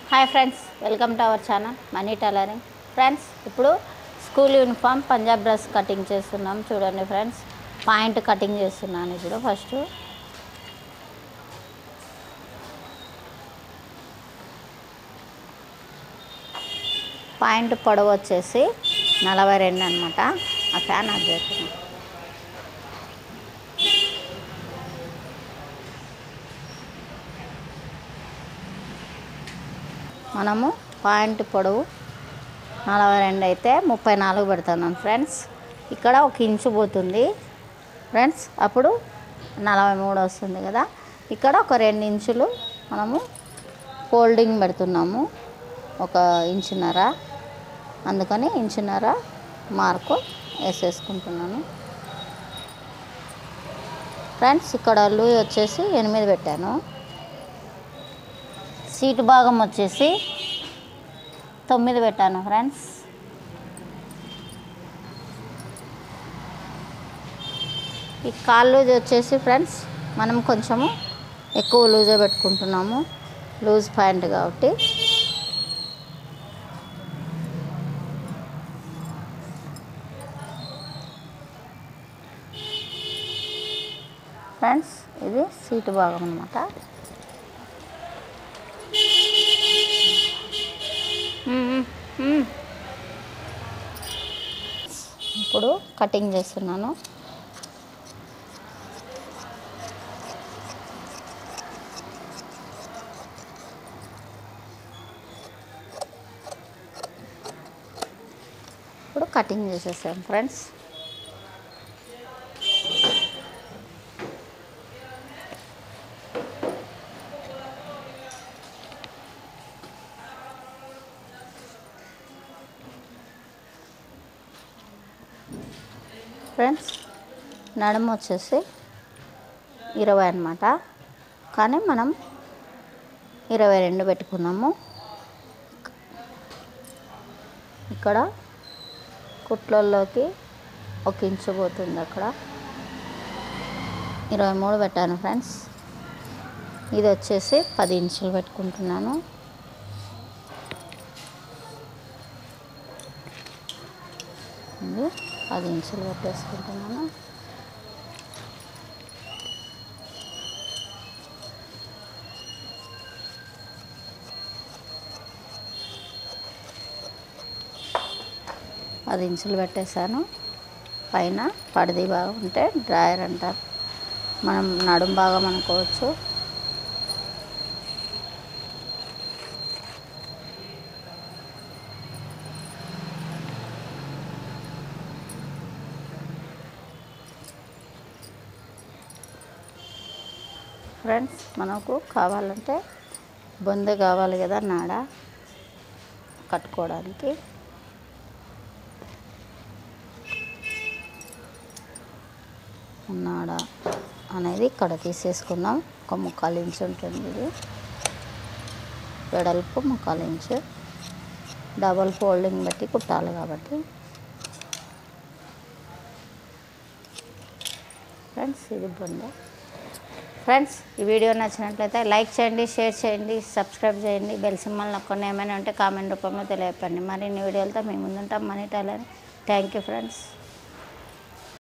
hi friends welcome to our channel money tailoring friends ఇప్పుడు school uniform Punjab dress cutting చేస్తున్నాం చూడండి friends point cutting చేస్తున్నాను ఇప్పుడు first point పొడవు వచ్చేసి నలభై రెండు అనమాట ఆ ఫ్యాన్ ఆఫ్ చేస్తున్నాం మనము పాయింట్ పొడవు నలభై రెండు అయితే ముప్పై నాలుగు పెడుతున్నాం ఫ్రెండ్స్ ఇక్కడ ఒక ఇంచు పోతుంది ఫ్రెండ్స్ అప్పుడు నలభై మూడు వస్తుంది కదా ఇక్కడ ఒక రెండు ఇంచులు మనము ఫోల్డింగ్ పెడుతున్నాము ఒక ఇంచున్నర అందుకని ఇంచున్నర మార్కు వేసేసుకుంటున్నాను ఫ్రెండ్స్ ఇక్కడ లూయి వచ్చేసి ఎనిమిది పెట్టాను సీటు భాగం వచ్చేసి తొమ్మిది పెట్టాను ఫ్రెండ్స్ ఈ కాల్ లూజ్ వచ్చేసి ఫ్రెండ్స్ మనం కొంచెము ఎక్కువ లూజే పెట్టుకుంటున్నాము లూజ్ ప్యాంట్ కాబట్టి ఫ్రెండ్స్ ఇది సీటు భాగం అనమాట ఇప్పుడు కటింగ్ చేస్తున్నాను ఇప్పుడు కటింగ్ చేసేసాం ఫ్రెండ్స్ ఫ్రెండ్స్ నడుము వచ్చేసి ఇరవై అనమాట కానీ మనం ఇరవై రెండు పెట్టుకున్నాము ఇక్కడ కుట్లల్లోకి ఒక ఇంచు పోతుంది అక్కడ ఇరవై మూడు పెట్టాను ఫ్రెండ్స్ ఇది వచ్చేసి పది ఇంచులు పెట్టుకుంటున్నాను ఇది పది ఇంచులు పెట్టేసుకుంటున్నాను పది ఇంచులు పెట్టేశాను పైన పడిది బాగా ఉంటే డ్రాయర్ అంటారు మనం నడుం భాగం అనుకోవచ్చు ఫ్రెండ్స్ మనకు కావాలంటే బొందె కావాలి కదా నాడ కట్టుకోవడానికి నాడ అనేది ఇక్కడ తీసేసుకుందాం ఒక ముక్కాలు ఇంచు ఉంటుంది ఇది వెడల్పు ముక్కాలు ఇంచు డబల్ ఫోల్డింగ్ బట్టి కుట్టాలి కాబట్టి ఫ్రెండ్స్ ఇది బొంద ఫ్రెండ్స్ ఈ వీడియో నచ్చినట్లయితే లైక్ చేయండి షేర్ చేయండి సబ్స్క్రైబ్ చేయండి బెల్ సింబల్ నొక్కండి ఏమైనా ఉంటే కామెంట్ రూపంలో తెలియపండి మరిన్ని వీడియోలతో మేము ముందుంటాం money tailor thank you friends